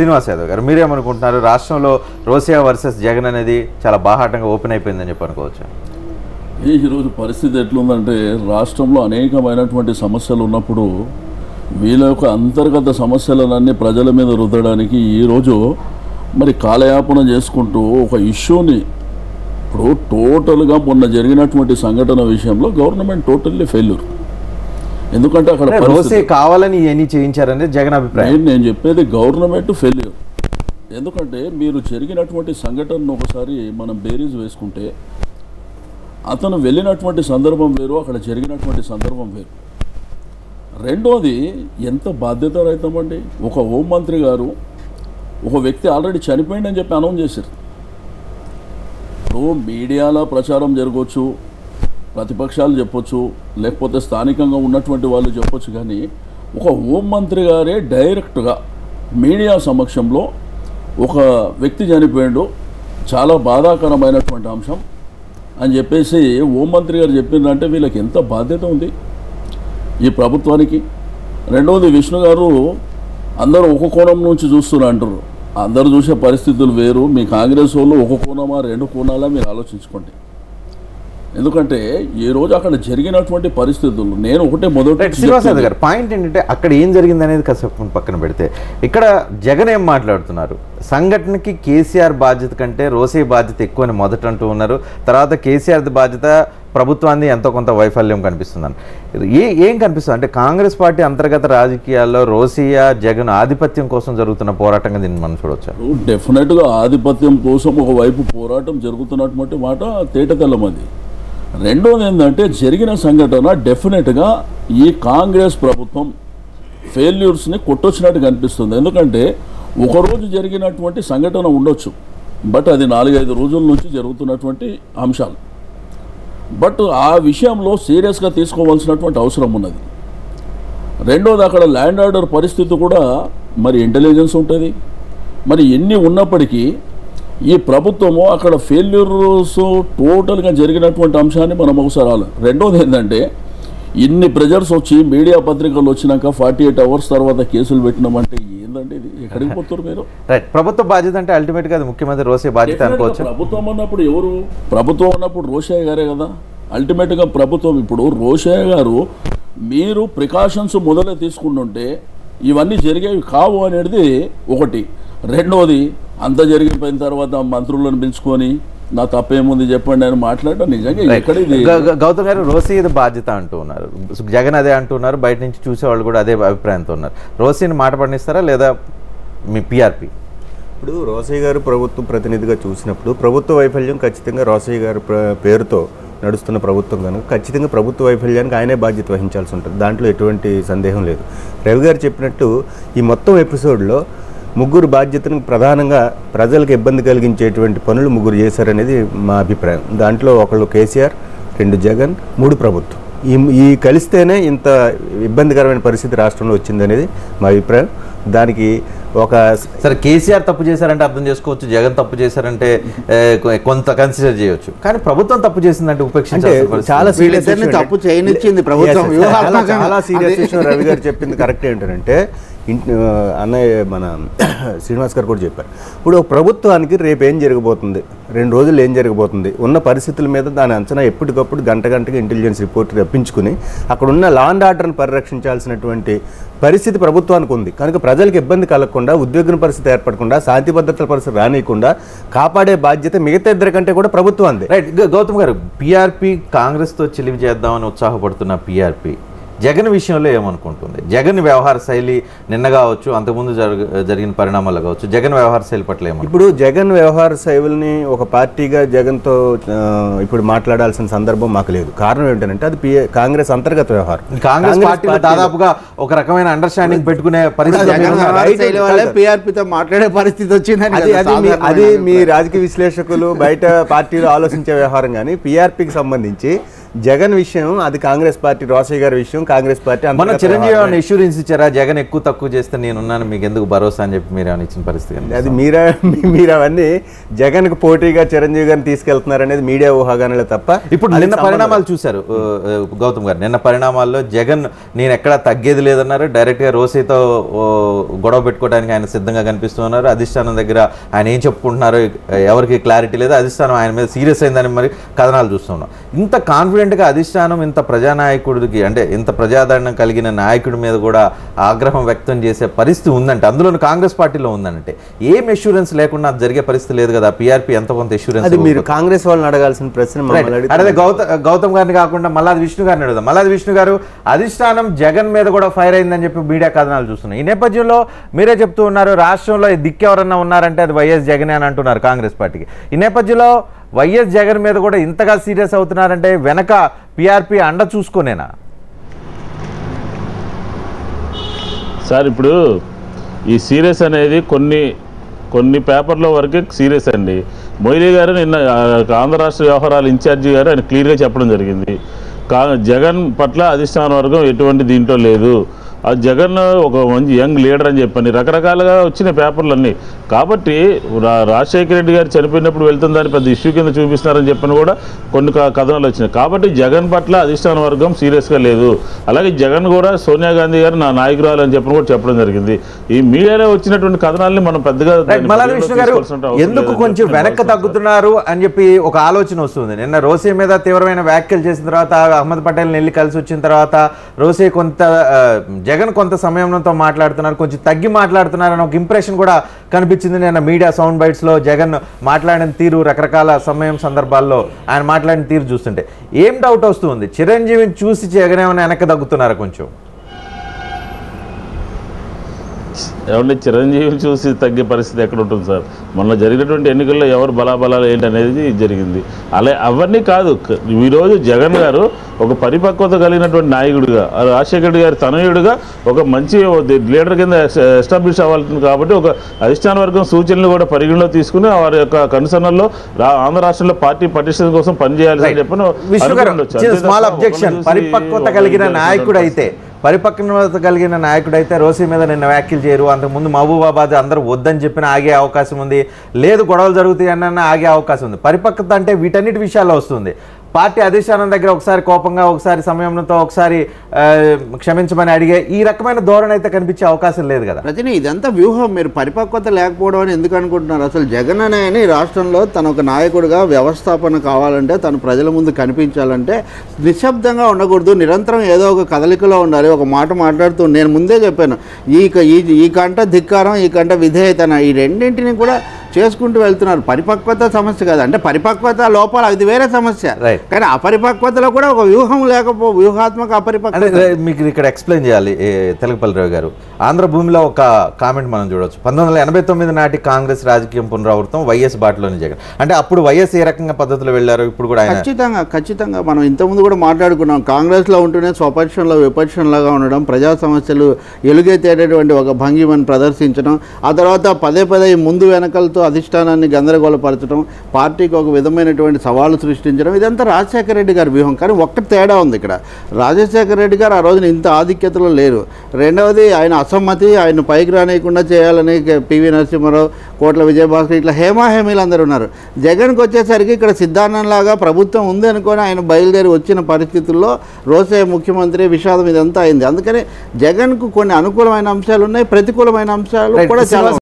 శ్రీనివాస్ యాదవ్ గారు మీరేమనుకుంటున్నారు రాష్ట్రంలో రోసియా వర్సెస్ జగన్ అనేది చాలా బాహాటంగా ఓపెన్ అయిపోయిందని చెప్పి అనుకోవచ్చు ఈ ఈరోజు పరిస్థితి ఎట్లుందంటే రాష్ట్రంలో అనేకమైనటువంటి సమస్యలు ఉన్నప్పుడు వీళ్ళ యొక్క అంతర్గత సమస్యలన్నీ ప్రజల మీద రుద్దడానికి ఈరోజు మరి కాలయాపన చేసుకుంటూ ఒక ఇష్యూని ఇప్పుడు టోటల్గా మొన్న జరిగినటువంటి సంఘటన విషయంలో గవర్నమెంట్ టోటల్లీ ఫెయిల్యూర్ ఎందుకంటే అక్కడ అంటే పరిస్థితి- రోసే కావాలని ఇవన్నీ చేయించారనేది జగన్ అభిప్రాయం నేను నేను చెప్పేది గవర్నమెంట్ ఫెయిల్యూర్ ఎందుకంటే మీరు జరిగినటువంటి సంఘటనను ఒకసారి మనం బేరీజ్ వేసుకుంటే అతను వెళ్ళినటువంటి సందర్భం వేరు అక్కడ జరిగినటువంటి సందర్భం వేరు రెండోది ఎంత బాధ్యత రహితమండి ఒక హోంమంత్రి గారు ఒక వ్యక్తి ఆల్రెడీ చనిపోయిందని చెప్పి అనౌన్స్ చేశారు ఇప్పుడు మీడియాలో ప్రచారం జరగవచ్చు ప్రతిపక్షాలు చెప్పొచ్చు లేకపోతే స్థానికంగా ఉన్నటువంటి వాళ్ళు చెప్పొచ్చు కానీ ఒక హోంమంత్రి గారే డైరెక్ట్గా మీడియా సమక్షంలో ఒక వ్యక్తి చనిపోయాడు చాలా బాధాకరమైనటువంటి అంశం అని చెప్పేసి హోంమంత్రి గారు చెప్పిందంటే వీళ్ళకి ఎంత బాధ్యత ఉంది ఈ ప్రభుత్వానికి రెండవది విష్ణు గారు అందరూ ఒక కోణం నుంచి చూస్తున్నారు అంటారు అందరు చూసే పరిస్థితులు వేరు మీ కాంగ్రెస్ వాళ్ళు ఒక కోణమా రెండు కోణాలా మీరు ఆలోచించుకోండి ఎందుకంటే ఈ రోజు అక్కడ జరిగినటువంటి పరిస్థితులు నేను ఒకటే మొదటి రైట్ శ్రీనివాస్ యాదవ్ గారు పాయింట్ ఏంటంటే అక్కడ ఏం జరిగింది అనేది కాసేపు పక్కన పెడితే ఇక్కడ జగన్ ఏం మాట్లాడుతున్నారు సంఘటనకి కేసీఆర్ బాధ్యత కంటే రోసే బాధ్యత ఎక్కువ అని మొదట అంటూ ఉన్నారు తర్వాత కేసీఆర్ బాధ్యత ప్రభుత్వాన్ని ఎంతో కొంత వైఫల్యం కనిపిస్తుందని ఏ ఏం కనిపిస్తుంది అంటే కాంగ్రెస్ పార్టీ అంతర్గత రాజకీయాల్లో రోసియా జగన్ ఆధిపత్యం కోసం జరుగుతున్న పోరాటంగా దీన్ని మనం చూడవచ్చు డెఫినెట్గా ఆధిపత్యం కోసం ఒకవైపు పోరాటం జరుగుతున్నటువంటి మాట తేట తెల్లమంది రెండోది ఏంటంటే జరిగిన సంఘటన డెఫినెట్గా ఈ కాంగ్రెస్ ప్రభుత్వం ఫెయిల్యూర్స్ని కొట్టొచ్చినట్టు కనిపిస్తుంది ఎందుకంటే ఒకరోజు జరిగినటువంటి సంఘటన ఉండొచ్చు బట్ అది నాలుగైదు రోజుల నుంచి జరుగుతున్నటువంటి అంశాలు బట్ ఆ విషయంలో సీరియస్గా తీసుకోవాల్సినటువంటి అవసరం ఉన్నది రెండోది అక్కడ ల్యాండ్ ఆర్డర్ పరిస్థితి కూడా మరి ఇంటెలిజెన్స్ ఉంటుంది మరి ఎన్ని ఉన్నప్పటికీ ఈ ప్రభుత్వము అక్కడ ఫెయిల్యూర్స్ టోటల్గా జరిగినటువంటి అంశాన్ని మనం ఒకసారి ఆలో రెండోది ఏంటంటే ఇన్ని ప్రెజర్స్ వచ్చి మీడియా పత్రికలు వచ్చినాక ఫార్టీ ఎయిట్ అవర్స్ తర్వాత కేసులు పెట్టినామంటే ఏందంటే ఇది ఎక్కడికి పోతారు మీరు రైట్ ప్రభుత్వ బాధ్యత అంటే అల్టిమేట్గా అది ముఖ్యమంత్రి రోసే బాధ్యత అనుకోవచ్చు ప్రభుత్వం ఉన్నప్పుడు ఎవరు ప్రభుత్వం ఉన్నప్పుడు రోషయ్య గారే కదా అల్టిమేట్గా ప్రభుత్వం ఇప్పుడు రోషయ్య గారు మీరు ప్రికాషన్స్ మొదలే తీసుకుంటుంటే ఇవన్నీ జరిగేవి కావు అనేది ఒకటి రెండోది అంత జరిగిపోయిన తర్వాత మంత్రులను పిలుచుకొని నా తప్పేముంది చెప్పండి అని మాట్లాడటం నిజంగా ఎక్కడ ఇది గ- గ- గౌతమ్ గారు రోసీ ఇది బాధ్యత అంటూ ఉన్నారు జగన్ అదే అంటున్నారు బయట నుంచి చూసేవాళ్ళు కూడా అదే అభిప్రాయంతో ఉన్నారు రోసీని మాట పడినిస్తారా లేదా మీ పిఆర్పి ఇప్పుడు రోసయ్య గారు ప్రభుత్వ ప్రతినిధిగా చూసినప్పుడు ప్రభుత్వ వైఫల్యం ఖచ్చితంగా రోసయ్య గారి ప్ర- పేరుతో నడుస్తున్న ప్రభుత్వం కనుక ఖచ్చితంగా ప్రభుత్వ వైఫల్యానికి ఆయనే బాధ్యత వహించాల్సి ఉంటుంది దాంట్లో ఎటువంటి సందేహం లేదు రవి గారు చెప్పినట్టు ఈ మొత్తం ఎపిసోడ్లో ముగ్గురు బాధ్యతను ప్రధానంగా ప్రజలకు ఇబ్బంది కలిగించేటువంటి పనులు ముగ్గురు చేశారనేది మా అభిప్రాయం దాంట్లో ఒకళ్ళు కేసీఆర్ రెండు జగన్ మూడు ప్రభుత్వం ఈ ఈ కలిస్తేనే ఇంత ఇబ్బందికరమైన పరిస్థితి రాష్ట్రంలో వచ్చిందనేది మా అభిప్రాయం దానికి ఒక సరే కేసీఆర్ తప్పు చేశారంటే అర్థం చేసుకోవచ్చు జగన్ తప్పు చేశారంటే ఏ, కొ- కొంత కన్సిడర్ చేయొచ్చు కానీ ప్రభుత్వం తప్పు చేసిందంటే అంటే ఉపేక్షించాల్సిన పరిస్థితి. చాలా serious వీళ్ళిద్దరిని issue తప్పు అండి. చేయనిచ్చింది ప్రభుత్వం. Yes, yes. వ్యూహాత్మకంగా. చాలా- చాలా సీరియస్ అదే. ఇష్యూ రవి గారు చెప్పింది కరెక్ట్ ఏంటంటే ఇంట్- ఆ, అన్నయ్య మన శ్రీనివాస్ గారు కూడా చెప్పారు ఇప్పుడు ఒక ప్రభుత్వానికి రేపు ఏం జరగబోతుంది రెండు రోజులు ఏం జరగబోతుంది ఉన్న పరిస్థితుల మీద దాని అంచనా ఎప్పటికప్పుడు గంట గంటకి ఇంటెలిజెన్స్ రిపోర్ట్ రప్పించుకుని అక్కడ ఉన్న లా అండ్ ఆర్డర్ని పరిరక్షించాల్సినటువంటి పరిస్థితి ప్రభుత్వానికి ఉంది కనుక ప్రజలకు ఇబ్బంది కలగకుండా ఉద్యోగం పరిస్థితి ఏర్పడకుండా శాంతి భద్రతల పరిస్థితి రానియకుండా కాపాడే బాధ్యత మిగతా ఇద్దరి కంటే కూడా ప్రభుత్వం రైట్ గ- గౌతమ్ గారు పిఆర్పి కాంగ్రెస్తో చెలివి చేద్దామని ఉత్సాహపడుతున్న పిఆర్పి జగన్ విషయంలో ఏమనుకుంటుంది జగన్ వ్యవహార శైలి నిన్న కావచ్చు అంతకుముందు జరగ జరిగిన పరిణామాలు కావచ్చు జగన్ వ్యవహార శైలి పట్ల ఏమనుకుంటుంది ఇప్పుడు జగన్ వ్యవహార శైలిని ఒక పార్టీగా జగన్తో ఆ, ఇప్పుడు మాట్లాడాల్సిన సందర్భం మాకు లేదు కారణం ఏంటంటే అది పిఏ కాంగ్రెస్ అంతర్గత వ్యవహారం కాంగ్రెస్ పార్టీలో దాదాపుగా ఒక రకమైన అండర్స్టాండింగ్ పెట్టుకునే పరిస్థితి జగన్ ఉంది. వ్యవహార రైట్ శైలి వల్లే కాదు. పిఆర్పితో మాట్లాడే పరిస్థితి వచ్చిందని అది కదా అది మీ సాధారణమైన అది మీ అభిప్రాయం. రాజకీయ విశ్లేషకులు బయట పార్టీలు ఆలోచించే వ్యవహారం కానీ పిఆర్పికి సంబంధించి జగన్ విషయం అది కాంగ్రెస్ పార్టీ రోసయ్య గారి విషయం కాంగ్రెస్ పార్టీ మన అంతర్గత చిరంజీవి వ్యవహారమే. ఏమైనా ఇష్యూరెన్స్ ఇచ్చారా జగన్ ఎక్కువ తక్కువ చేస్తే నేనున్నాను మీకు ఎందుకు భరోసా అని చెప్పి మీరు ఏమైనా ఇచ్చిన పరిస్థితి కనిపిస్తుందా? అది మీరా మీరు అవన్నీ జగన్ కు పోటీగా చిరంజీవి గారిని తీసుకెళ్తున్నారు అనేది మీడియా ఊహాగానాలే తప్ప ఇప్పుడు అది నిన్న సంబంధం పరిణామాలు చూశారు ఆ, ఆ, గౌతమ్ గారు నిన్న పరిణామాల్లో జగన్ నేను ఎక్కడా తగ్గేది లేదన్నారు డైరెక్ట్ గా రోసీతో ఓ, గొడవ పెట్టుకోవడానికి ఆయన సిద్ధంగా కనిపిస్తున్నారు అధిష్టానం దగ్గర ఆయన ఏం చెప్పుకుంటున్నారో ఎవరికి క్లారిటీ లేదు అధిష్టానం ఆయన మీద సీరియస్ అయిందని మరి కథనాలు చూస్తున్నాం ఇంత కాన్ఫిడెంట్ గా అధిష్టానం ఇంత ప్రజానాయకుడికి అంటే ఇంత ప్రజాదరణ కలిగిన నాయకుడి మీద కూడా ఆగ్రహం వ్యక్తం చేసే పరిస్థితి ఉందంటే అందులో కాంగ్రెస్ పార్టీలో ఉందంటే ఏం ఎష్యూరెన్స్ లేకుండా అది జరిగే పరిస్థితి లేదు కదా పిఆర్పి ఎంత కొంత ఎష్యూరెన్స్ అది మీరు కాంగ్రెస్ వాళ్ళని అడగాల్సిన ప్రశ్న మమ్మల్ని అడిగితే అదే గౌత గౌతమ్ గారిని కాకుండా మల్లాది విష్ణు గారిని అడుగుదాం మల్లాది విష్ణు గారు అధిష్టానం జగన్ మీద కూడా ఫైర్ అయిందని చెప్పి మీడియా కథనాలు చూస్తున్నాయి ఈ నేపథ్యంలో మీరే చెప్తూ ఉన్నారు రాష్ట్రంలో ఈ దిక్కు ఎవరన్నా ఉన్నారంటే అది వైఎస్ జగన్ అని అంటున్నారు కాంగ్రెస్ పార్టీకి ఈ నేపథ్యంలో వైఎస్ జగన్ మీద కూడా ఇంతగా సీరియస్ అవుతున్నారంటే వెనక పిఆర్పి అండ చూసుకోనేనా సార్ ఇప్పుడు ఈ సీరియస్ అనేది కొన్ని కొన్ని పేపర్ల వరకే సీరియస్ అండి మొయిలీ గారు నిన్న ఆ, ఆంధ్ర రాష్ట్ర వ్యవహారాల ఇన్ఛార్జి గారు ఆయన క్లియర్గా చెప్పడం జరిగింది కా జగన్ పట్ల అధిష్టాన వర్గం ఎటువంటి దీంట్లో లేదు ఆ జగన్ ఒక మంచి యంగ్ లీడర్ అని చెప్పని రకరకాలుగా వచ్చిన పేపర్లన్నీ కాబట్టి రా రాజశేఖర రెడ్డి గారు చనిపోయినప్పుడు వెళ్తుందని పెద్ద ఇష్యూ కింద చూపిస్తున్నారని చెప్పని కూడా కొన్ని క- కథనాలు వచ్చినాయి కాబట్టి జగన్ పట్ల అధిష్టాన వర్గం సీరియస్గా లేదు అలాగే జగన్ కూడా సోనియా గాంధీ గారు నా నాయకురాలు అని చెప్పని కూడా చెప్పడం జరిగింది ఈ మీడియాలో వచ్చినటువంటి కథనాల్ని మనం పెద్దగా రైట్ దాన్ని మల్లాది పరిగణలోకి విష్ణు గారు తీసుకోవాల్సిన అవసరం ఎందుకు లేదని కొంచెం చెప్పి వెనక్కి నేను తగ్గుతున్నారు అని చెప్పి ఒక ఆలోచన వస్తుంది నిన్న రోసే మీద తీవ్రమైన వ్యాఖ్యలు చేసిన తర్వాత అహ్మద్ పటేల్ వెళ్ళి కలిసి వచ్చిన తర్వాత రోసే కొంత ఆ, జగన్ కొంత సమయంతో మాట్లాడుతున్నారు కొంచెం తగ్గి మాట్లాడుతున్నారు అని ఒక ఇంప్రెషన్ కూడా కనిపించింది నిన్న మీడియా సౌండ్ బైట్స్ లో జగన్ మాట్లాడిన తీరు రకరకాల సమయం సందర్భాల్లో ఆయన మాట్లాడిన తీరు చూస్తుంటే ఏం డౌట్ వస్తుంది చిరంజీవిని చూసి జగన్ ఏమైనా వెనక్కి తగ్గుతున్నారా కొంచెం ఏమంటే చిరంజీవిని చూసి తగ్గే పరిస్థితి ఎక్కడ ఉంటుంది సార్ మొన్న జరిగినటువంటి ఎన్నికల్లో ఎవరు బలాబలాలు ఏంటి అనేది జరిగింది అలా అవన్నీ కాదు క- ఈరోజు జగన్ గారు ఒక పరిపక్వత కలిగినటువంటి నాయకుడిగా ఆ రాజశేఖర రెడ్డి గారి తనయుడిగా ఒక మంచి లీడర్ కింద ఎస్టాబ్లిష్ అవ్వాలి కాబట్టి ఒక అధిష్టాన వర్గం సూచనలు కూడా పరిగణలో తీసుకుని వారి యొక్క కన్సర్నల్లో రా- ఆంధ్ర రాష్ట్రంలో పార్టీ పటిష్టం కోసం పనిచేయాలి అని చెప్పని విష్ణు గారు అనుకుండొచ్చు. చిన్న అంతే స్మాల్ తప్ప అబ్జెక్షన్ ఒకరిని చూసి పరిపక్వత ఒకరిని కలిగిన చేయాల్సిన నాయకుడు అయితే పరిపక్వత కలిగిన నాయకుడు అయితే రోసీ మీద నిన్న వ్యాఖ్యలు చేయరు అంతకుముందు మహబూబాబాద్ అందరూ వద్దని చెప్పిన ఆగే అవకాశం ఉంది లేదు గొడవలు జరుగుతాయి అన్న ఆగే అవకాశం ఉంది పరిపక్వత అంటే వీటన్నిటి విషయాల్లో వస్తుంది పార్టీ అధిష్టానం దగ్గర ఒకసారి కోపంగా ఒకసారి సమయంతో ఒకసారి ఆ, క్షమించమని అడిగే ఈ రకమైన ధోరణి అయితే కనిపించే అవకాశం లేదు కదా రజని ఇదంతా వ్యూహం మీరు పరిపక్వత లేకపోవడం అని ఎందుకు అనుకుంటున్నారు అసలు జగన్ అనే ఆయన ఈ రాష్ట్రంలో తన ఒక నాయకుడిగా వ్యవస్థాపన కావాలంటే తను ప్రజల ముందు కనిపించాలంటే నిశ్శబ్దంగా ఉండకూడదు నిరంతరం ఏదో ఒక కదలికలో ఉండాలి ఒక మాట మాట్లాడుతూ నేను ముందే చెప్పాను ఈ క- ఈ ఈ కంట ధిక్కారం ఈ కంట విధేయతన ఈ రెండింటిని కూడా చేసుకుంటూ వెళ్తున్నారు పరిపక్వత సమస్య కాదు అంటే పరిపక్వత లోపల అది వేరే సమస్య Right. కానీ అపరిపక్వతలో కూడా ఒక వ్యూహం లేకపో వ్యూహాత్మక అంటే అపరిపక్వత రే- మీకు ఇక్కడ ఎక్స్ప్లెయిన్ చేయాలి ఏ, తెలగపల్లి రావు గారు ఆంధ్ర భూమిలో ఒక కామెంట్ మనం చూడొచ్చు పంతొమ్మిది వందల ఎనభై తొమ్మిది నాటి కాంగ్రెస్ రాజకీయం పునరావృతం వైఎస్ బాటలోని జగన్ అంటే అప్పుడు వైఎస్ ఏ రకంగా పద్ధతిలో వెళ్ళారు ఇప్పుడు కూడా ఆయన ఖచ్చితంగా ఖచ్చితంగా మనం ఇంతకుముందు కూడా మాట్లాడుకున్నాం కాంగ్రెస్లో ఉంటూనే స్వపక్షంలో విపక్షంలాగా ఉండడం ప్రజా సమస్యలు ఎలుగెత్తేటటువంటి ఒక భంగిమని ప్రదర్శించడం ఆ తర్వాత పదే పదే ఈ ముందు వెనకలతో అధిష్టానాన్ని గందరగోళపరచడం పార్టీకి ఒక విధమైనటువంటి సవాలు సృష్టించడం ఇదంతా రాజశేఖర రెడ్డి గారి వ్యూహం కానీ ఒక్క తేడా ఉంది ఇక్కడ రాజశేఖర రెడ్డి గారు ఆ రోజున ఇంత ఆధిక్యతలో లేరు రెండవది ఆయన అసమ్మతి ఆయన పైకి రానియకుండా చేయాలని పివి నరసింహారావు కోట్ల విజయభాస్కర్ ఇట్లా హేమాహేమీలు అందరూ ఉన్నారు జగన్కి వచ్చేసరికి ఇక్కడ సిద్ధాంతంలాగా ప్రభుత్వం ఉంది అనుకొని ఆయన బయలుదేరి వచ్చిన పరిస్థితుల్లో రోసే ముఖ్యమంత్రి విషాదం ఇదంతా అయింది అందుకని జగన్కు కొన్ని అనుకూలమైన అంశాలు ఉన్నాయి ప్రతికూలమైన అంశాలు Right. కూడా చాలా శ్రీనివాస్